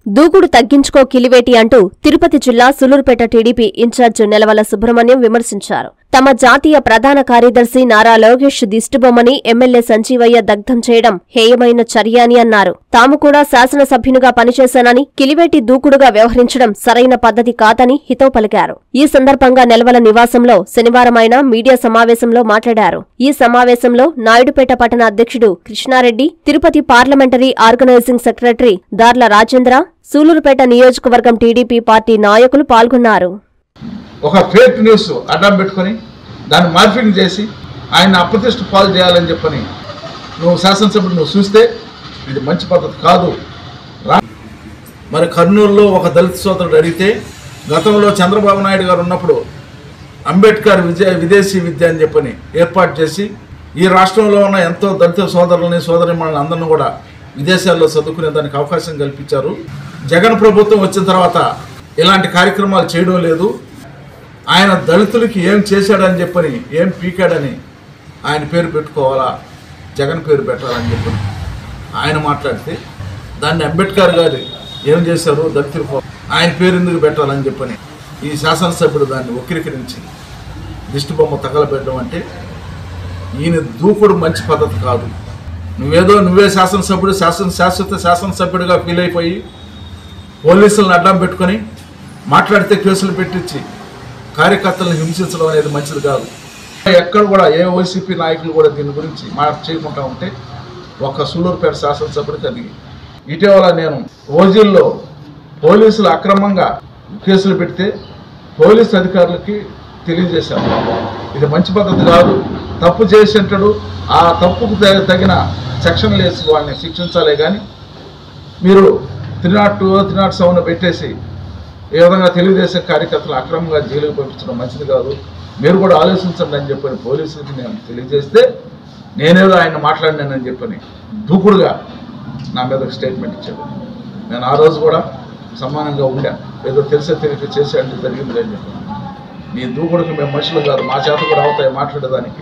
దూకుడు తగ్గించుకో కిలివేటి అంటూ తిరుపతి జిల్లా సులూరుపేట టీడీపీ ఇన్ఛార్జ్ నెలవల సుబ్రహ్మణ్యం విమర్శించారు తమ జాతీయ ప్రధాన కార్యదర్శి నారా లోకేష్ దిష్టిబొమ్మని ఎమ్మెల్యే సంజీవయ్య దగ్ధం చేయడం హేయమైన చర్య అని అన్నారు తాము కూడా శాసనసభ్యునిగా పనిచేశానని కిలివేటి దూకుడుగా వ్యవహరించడం సరైన పద్ధతి కాదని హితవు పలికారు ఈ సందర్భంగా నెలవల నివాసంలో శనివారం ఆయన మీడియా సమావేశంలో మాట్లాడారు ఈ సమావేశంలో నాయుడుపేట పట్టణ అధ్యక్షుడు Krishna Reddy Tirupati parliamentary organising secretary Darla Rajendra Sullurpeta నియోజకవర్గం టీడీపీ పార్టీ నాయకులు పాల్గొన్నారు ఒక ఫేక్ న్యూస్ అడ్డం పెట్టుకొని దాన్ని మార్ఫింగ్ చేసి ఆయన అప్రతిష్ట పాలు చేయాలని చెప్పని నువ్వు శాసనసభ్యుడు నువ్వు చూస్తే ఇది మంచి పద్ధతి కాదు రా మరి కర్నూలులో ఒక దళిత సోదరుడు అడిగితే గతంలో చంద్రబాబు నాయుడు గారు ఉన్నప్పుడు అంబేద్కర్ విజయ విదేశీ విద్య అని చెప్పని ఏర్పాటు చేసి ఈ రాష్ట్రంలో ఉన్న ఎంతో దళిత సోదరులని సోదరిమణులను అందరిని కూడా విదేశాల్లో చదువుకునే దానికి అవకాశం కల్పించారు జగన్ ప్రభుత్వం వచ్చిన తర్వాత ఇలాంటి కార్యక్రమాలు చేయడం లేదు ఆయన దళితులకి ఏం చేశాడని చెప్పని ఏం పీకాడని ఆయన పేరు పెట్టుకోవాలా జగన్ పేరు పెట్టాలని చెప్పని ఆయన మాట్లాడితే దాన్ని అంబేద్కర్ గారు ఏం చేశారు దళితుల కోసం ఆయన పేరు ఎందుకు పెట్టాలని చెప్పని ఈ శాసనసభ్యుడు దాన్ని వక్రీకరించి దిష్టిబొమ్మ తగలబెట్టడం అంటే ఈయన దూకుడు మంచి పద్ధతి కాదు నువ్వేదో నువ్వే శాసనసభ్యుడు శాసన శాశ్వత శాసనసభ్యుడిగా ఫీల్ అయిపోయి పోలీసులను అడ్డం పెట్టుకొని మాట్లాడితే కేసులు పెట్టించి కార్యకర్తలను హింసించడం అనేది మంచిది కాదు ఎక్కడ కూడా ఏ వైసీపీ నాయకులు కూడా దీని గురించి మాట చేయకుండా ఉంటే ఒక్క సుల్లూరుపేట శాసనసభ్యుడికి అది ఇటీవల నేను ఓజీల్లో పోలీసులు అక్రమంగా కేసులు పెడితే పోలీసు అధికారులకి తెలియజేశాను ఇది మంచి పద్ధతి కాదు తప్పు చేసేంటాడు ఆ తప్పుకు తగ- తగిన సెక్షన్లు వేసి వాళ్ళని శిక్షించాలే కానీ మీరు three naught two three naught seven పెట్టేసి ఏ విధంగా తెలుగుదేశం కార్యకర్తలు అక్రమంగా జైలుకు పంపించడం మంచిది కాదు మీరు కూడా ఆలోచించండి అని చెప్పని పోలీసులకి నేను తెలియజేస్తే నేనేదో ఆయన మాట్లాడినానని చెప్పని దూకుడుగా నా మీద ఒక స్టేట్మెంట్ ఇచ్చాడు నేను ఆ రోజు కూడా సమానంగా ఉండా ఏదో తెలిసే తెలియక చేసేయండి జరిగింది అని చెప్పి నీ దూకుడుకి మేము మనుషులు కాదు మా చేత కూడా అవుతాయి మాట్లాడేదానికి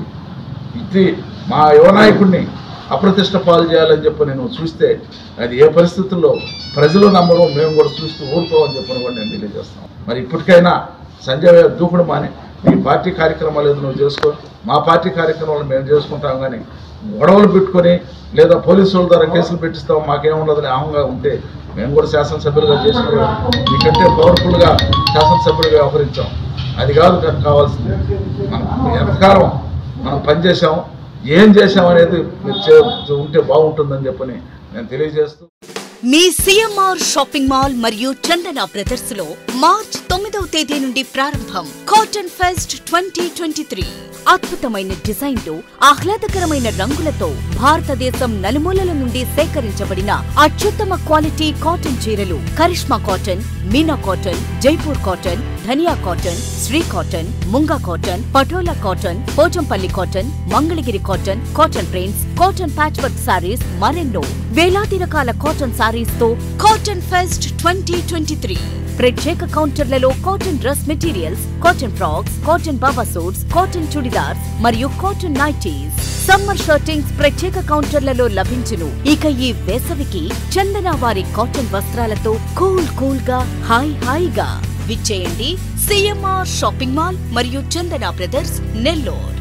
ఇది మా యువ నాయకుడిని అప్రతిష్ట పాలు చేయాలని చెప్పి నేను చూస్తే అది ఏ పరిస్థితుల్లో ప్రజలు నమ్మరు మేము కూడా చూస్తూ ఊరుకోమని చెప్పని కూడా నేను తెలియజేస్తాను మరి ఇప్పటికైనా సంజయ్ దూకుడు మాని నీ పార్టీ కార్యక్రమాలు ఏదో నువ్వు చేసుకో మా పార్టీ కార్యక్రమాలు మేము చేసుకుంటాం కానీ గొడవలు పెట్టుకొని లేదా పోలీసుల ద్వారా కేసులు పెట్టిస్తాం మాకేముండదని అహంగా ఉంటే మేము కూడా శాసనసభ్యులుగా చేసిన మీకంటే పవర్ఫుల్గా శాసనసభ్యులుగా వ్యవహరించాం అది కాదు నాకు కావాల్సింది మనం ఎంతకాలం మనం పనిచేసాం ఏం చేసాం అనేది మీరు చే- ఉంటే బాగుంటుందని చెప్పని నేను తెలియజేస్తూ మీ సిఎంఆర్ షాపింగ్ మాల్ మరియు చందన బ్రదర్స్ లో మార్చ్ తొమ్మిదవ తేదీ నుండి ప్రారంభం cotton fest twenty twenty three అద్భుతమైన డిజైన్లు ఆహ్లాదకరమైన రంగులతో భారతదేశం నలుమూలల నుండి సేకరించబడిన అత్యుత్తమ క్వాలిటీ కాటన్ చీరలు Karishma cotton Meena cotton Jaipur cotton Dhaniya cotton Sri cotton Munga cotton Patola cotton Pochampally cotton Mangalagiri cotton cotton prints cotton patch work sarees మరెన్నో వేలాది రకాల కాటన్ సారీస్ తో cotton fest twenty twenty three ప్రత్యేక కౌంటర్లలో cotton dress materials cotton frocks cotton baba suits cotton chudidars మరియు cotton nighties summer shirtings ప్రత్యేక కౌంటర్లలో లభించును ఇక ఈ వేసవికి చందన వారి కాటన్ వస్త్రాలతో కూల్ కూల్ గా హాయ్ హాయిగా విచ్చేయండి సిఎంఆర్ షాపింగ్ మాల్ మరియు చందన బ్రదర్స్ నెల్లూరు